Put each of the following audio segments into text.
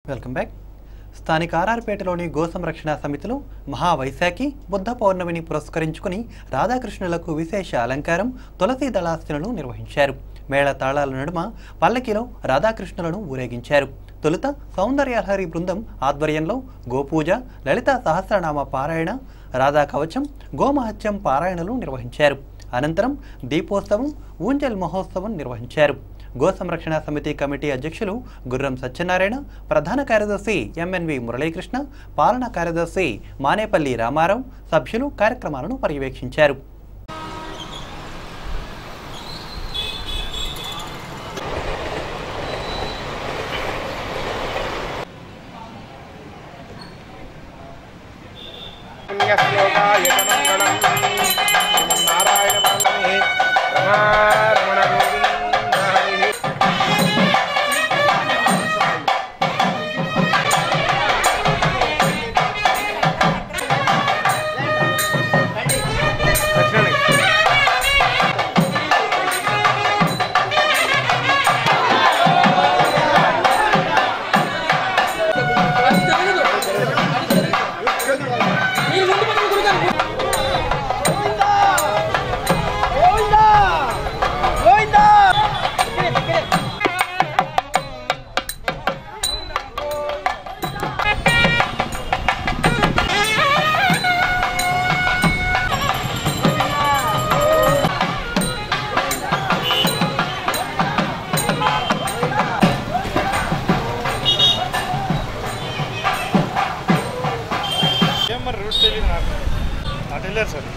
Welcome back స్థానిక ఆర్ఆర్పేటలోని go సంరక్షణ సమితిలో మహావైశాఖి బుద్ధ పౌర్ణమిని పురస్కరించుకుని రాధాకృష్ణులకు విశేష అలంకారం తులసి దళార్చనలు నిర్వహించారు మేళ తాళాల నడుమ పల్లకిలో రాధాకృష్ణులను ఊరేగించారు తొలుత సౌందర్యలహరి బృందం ఆధ్వర్యంలో గోపూజ లలిత సహస్రనామ పారాయణ రాధా కవచం గోమహత్యం పారాయణలు నిర్వహించారు అనంతరం దీపోత్సవం ఊంజల్ మహోత్సవం నిర్వహించారు గో సంరక్షణ సమితి కమిటీ అధ్యక్షులు గుర్రం సత్యనారాయణ ప్రధాన కార్యదర్శి ఎంఎన్వి మురళీకృష్ణ పాలనా కార్యదర్శి మానేపల్లి రామారావు సభ్యులు కార్యక్రమాలను పర్యవేక్షించారు పుణ్యశ్లోకాయ మంగళం నారాయణ మంగళే రమారమణ గోవింద హరి దక్షిణానికి. ఏం మరి రూట్ తెలియదు నాకు అటు వెళ్ళారు సార్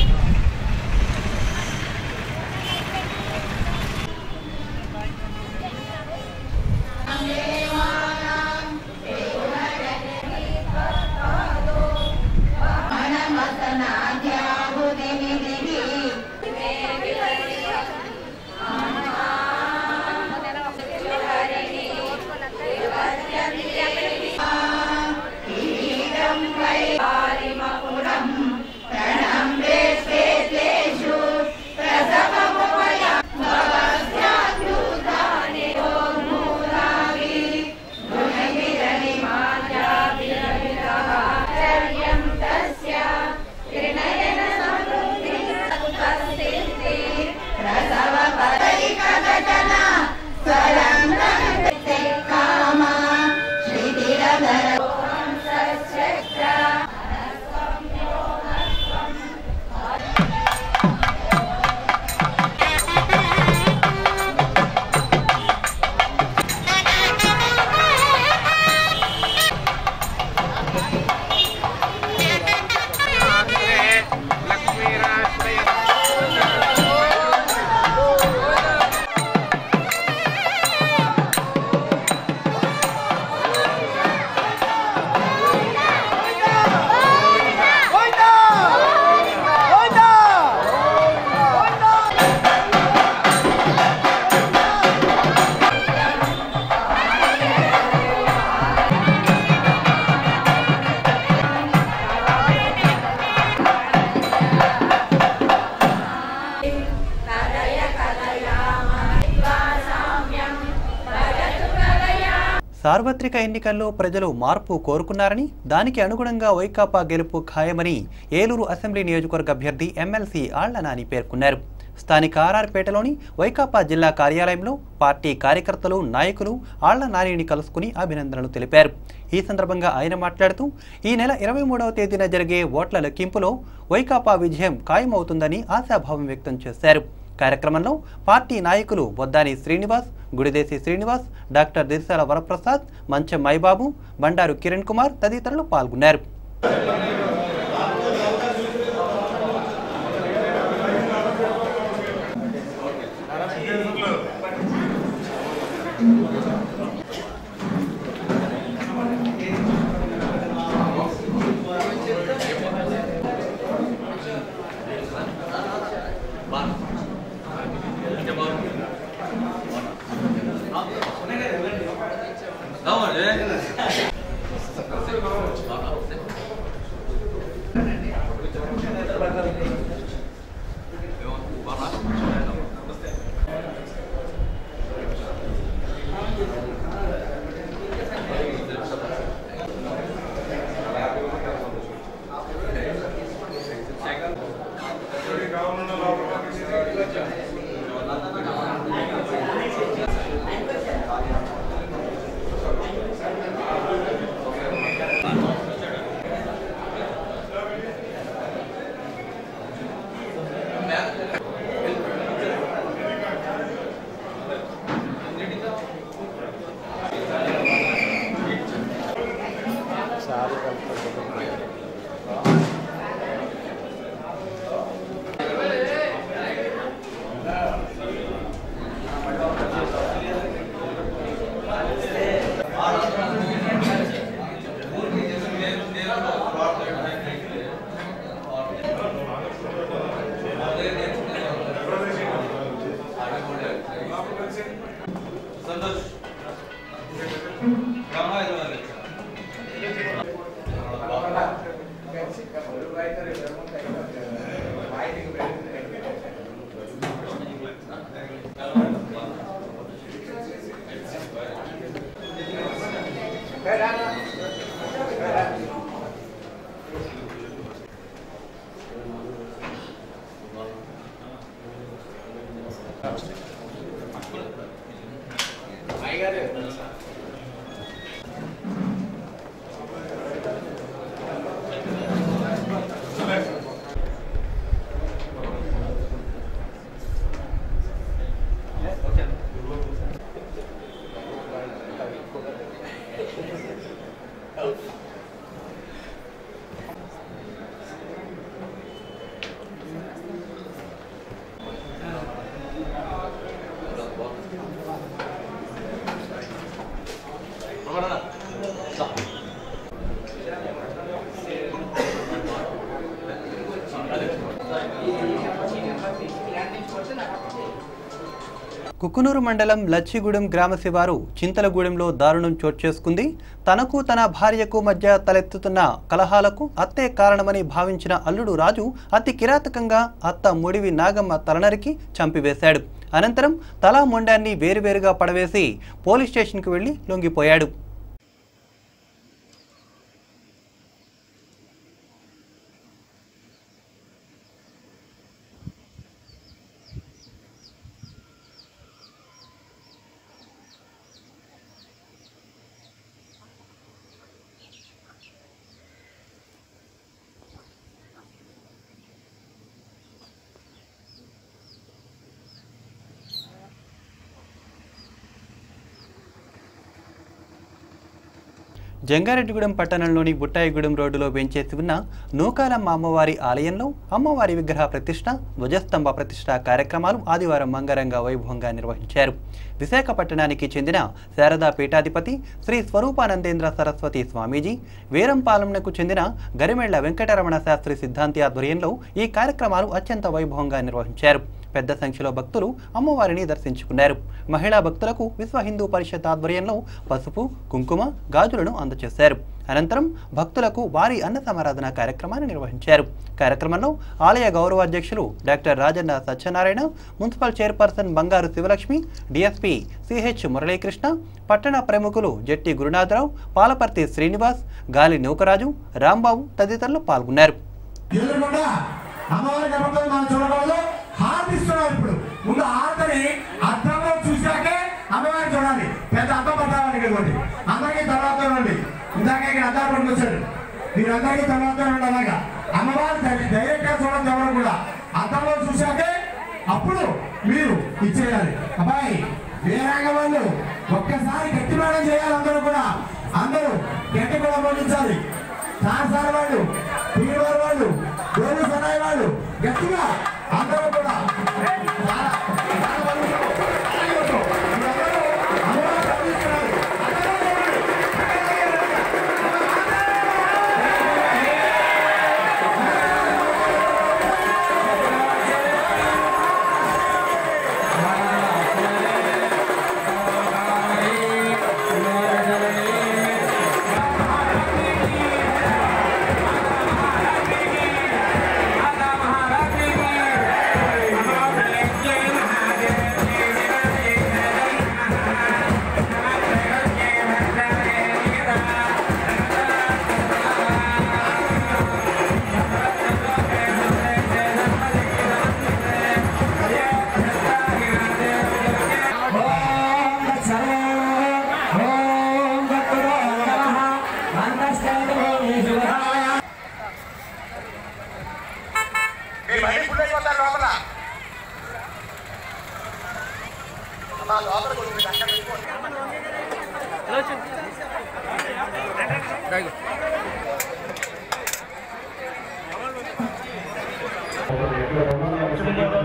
లక్ష్మీరాశ్రయ సార్వత్రిక ఎన్నికల్లో ప్రజలు మార్పు కోరుకున్నారని దానికి అనుగుణంగా వైకాపా గెలుపు ఖాయమని ఏలూరు అసెంబ్లీ నియోజకవర్గ అభ్యర్థి ఎమ్మెల్సీ ఆళ్ల నాని పేర్కొన్నారు స్థానిక ఆర్ఆర్పేటలోని వైకాపా జిల్లా కార్యాలయంలో పార్టీ కార్యకర్తలు నాయకులు ఆళ్ల నానిని కలుసుకుని అభినందనలు తెలిపారు ఈ సందర్భంగా ఆయన మాట్లాడుతూ ఈ నెల ఇరవై మూడవ తేదీన జరిగే ఓట్ల లెక్కింపులో వైకాపా విజయం ఖాయమవుతుందని ఆశాభావం వ్యక్తం చేశారు కార్యక్రమంలో పార్టీ నాయకులు బొద్దాని శ్రీనివాస్ గుడిదేశి శ్రీనివాస్ డాక్టర్ దిర్శాల వరప్రసాద్ మంచం మైబాబు బండారు కిరణ్ కుమార్ తదితరులు పాల్గొన్నారు కుకునూరు మండలం లచ్చిగూడెం గ్రామ శివారు చింతలగూడెంలో దారుణం చోటు చేసుకుంది తనకు తన భార్యకు మధ్య తలెత్తుతున్న కలహాలకు అత్తే కారణమని భావించిన అల్లుడు రాజు అతి కిరాతకంగా అత్త ముడివి నాగమ్మ తలనరికి చంపివేశాడు అనంతరం తలా మొండాన్ని వేరువేరుగా పడవేసి పోలీస్ స్టేషన్కు వెళ్లి లొంగిపోయాడు జంగారెడ్డిగూడెం పట్టణంలోని బుట్టాయిగూడెం రోడ్డులో వెంచేసి ఉన్న నూకాలమ్మ అమ్మవారి ఆలయంలో అమ్మవారి విగ్రహ ప్రతిష్ట ధ్వజస్తంభ ప్రతిష్ట కార్యక్రమాలు ఆదివారం మంగరంగా వైభవంగా నిర్వహించారు విశాఖపట్టణానికి చెందిన శారదా పీఠాధిపతి శ్రీ స్వరూపానందేంద్ర సరస్వతి స్వామీజీ వీరంపాలెంకు చెందిన గరిమెళ్ల వెంకటరమణ శాస్త్రి సిద్ధాంతి ఆధ్వర్యంలో ఈ కార్యక్రమాలు అత్యంత వైభవంగా నిర్వహించారు పెద్ద సంఖ్యలో భక్తులు అమ్మవారిని దర్శించుకున్నారు మహిళా భక్తులకు విశ్వ హిందూ పరిషత్ ఆధ్వర్యంలో పసుపు కుంకుమ గాజులను అందజేశారు అనంతరం భక్తులకు వారి అన్న సమారాధన కార్యక్రమాన్ని నిర్వహించారు కార్యక్రమంలో ఆలయ గౌరవాధ్యక్షులు doctor Rajanna Satyanarayana municipal chairperson Bangaru Sivalakshmi DSP CH Muralikrishna పట్టణ ప్రముఖులు జట్టి గురునాథరావు పాలపర్తి శ్రీనివాస్ గాలి నూకరాజు రాంబాబు తదితరులు పాల్గొన్నారు ఎదురుకుండా అమ్మవారి గర్భంతో మనం చూడకూడదు హారతి ఇస్తున్నారు ఇప్పుడు ముందు హారతిని అర్థంలో చూశాకే అమ్మవారిని చూడాలి పెద్ద అర్థం పట్టాలని ఇవ్వండి అందరికీ తర్వాత ఉండండి ఇందాక ఇక్కడ అద్దాలు పట్టుకొచ్చాడు మీరందరికీ తర్వాత ఉండండి అలాగా అమ్మవారి డైరెక్ట్ గా చూడడం ఎవరు కూడా అర్థంలో చూశాకే అప్పుడు మీరు ఇచ్చేయాలి అబ్బాయి వేరంగ వాళ్ళు ఒక్కసారి గట్టి మేడం చేయాలి అందరూ కూడా అందరూ గట్టి కూడా పండించాలి సార్ వాళ్ళు పీడవారు వాళ్ళు గోరు సనాయి వాళ్ళు గట్టిగా అందరూ కూడా చాలా- చాలా మంది అందరూ అమ్మవారిని ప్రార్థిస్తున్నారు. అందరూ చూడండి. ఓం తత్సర్వం. ఓం తత్పురో నమః. అంతఃస్థానో శివరాయ. మీరు మళ్ళీ ఫుల్ అయిపోతారు లోపల అమ్మా, లోపలికి వచ్చి మీరు అక్కడ పెట్టుకోండి.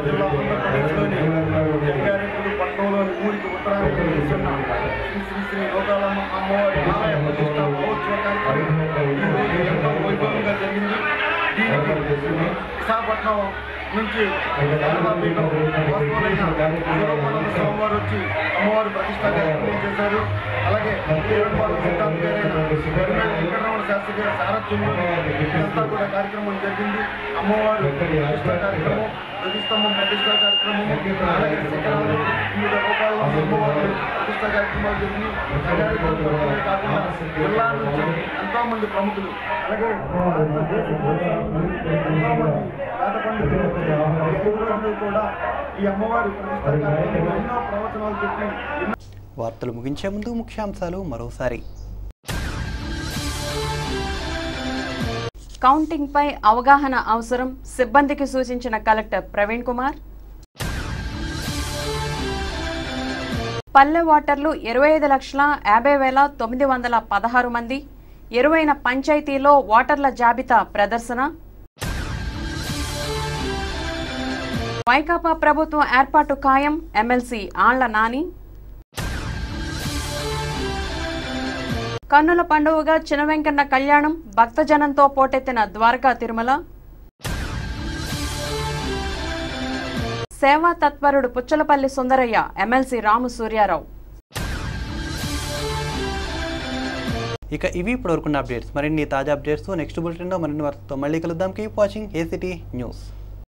జిల్లా ఆంధ్రప్రదేశ్లోని జంగారెడ్డి పట్టణంలోని ఊరికి ఉత్తరానికి వెళ్తున్న శ్రీ శ్రీ శ్రీ లోకాలమ్మ అమ్మవారి ఆలయ ప్రతిష్ట మహోత్సవ కార్యక్రమం ఈ రోజు ఎంతో వైభవంగా జరిగింది దీనికి విశాఖపట్నం నుంచి శారదాపీఠం వాస్తవులైన శివపార్వతి స్వామివారు వచ్చి అమ్మవారి ప్రతిష్ట కార్యక్రమం చేశారు అలాగే ఏడుపాల సిద్ధాంత గారైన వెంకటరమణ వెంకటరమణ శాస్త్రి గారి సారథ్యంలో ఇదంతా కూడా కార్యక్రమం జరిగింది అమ్మవారి ప్రతిష్ట కార్యక్రమం ప్రతిష్టంభం ప్రతిష్ట కార్యక్రమం అలాగే శిఖరాలు వివిధ రూపాల్లో అమ్మవారి ప్రతిష్ట కార్యక్రమాలు జరిగినాయి సంగారెడ్డి పట్టణమే కాకుండా జిల్లా నుంచి ఎంతో మంది ప్రముఖులు అలాగే రాష్ట్ర దేశ విదేశాల నుంచి ఎంతో మంది వేద పండితులు వచ్చి ఈ ఐదు రోజులు కూడా ఈ అమ్మవారి ప్రతిష్ట కార్యక్రమంలో ఎన్నో ప్రవచనాలు చెప్పి ఎన్నో వార్తలు ముగించే ముందు ముఖ్యాంశాలు మరోసారి కౌంటింగ్పై అవగాహన అవసరం సిబ్బందికి సూచించిన కలెక్టర్ ప్రవీణ్ కుమార్ పల్లె ఓటర్లు ఇరవై ఐదు లక్షల యాభై వేల తొమ్మిది వందల పదహారు మంది ఇరవైన పంచాయతీలో ఓటర్ల జాబితా ప్రదర్శన వైకాపా ప్రభుత్వం ఏర్పాటు ఖాయం ఎమ్మెల్సీ ఆళ్ల నాని కన్నుల పండుగగా చినవెంకన్న కళ్యాణం భక్తజనంతో పోటెత్తిన ద్వారకా తిరుమల సేవా తత్పరుడు పుచ్చలపల్లి సుందరయ్య ఎమ్మెల్సీ రాము సూర్యారావు ఇక ఇవి ఇప్పటివరకున్న అప్డేట్స్ మరిన్ని తాజా అప్డేట్స్ నెక్స్ట్ బులెటిన్లో మరిన్ని వార్తతో మళ్ళీ కలుద్దాం కీప్ వాచింగ్ ఏసిటీ న్యూస్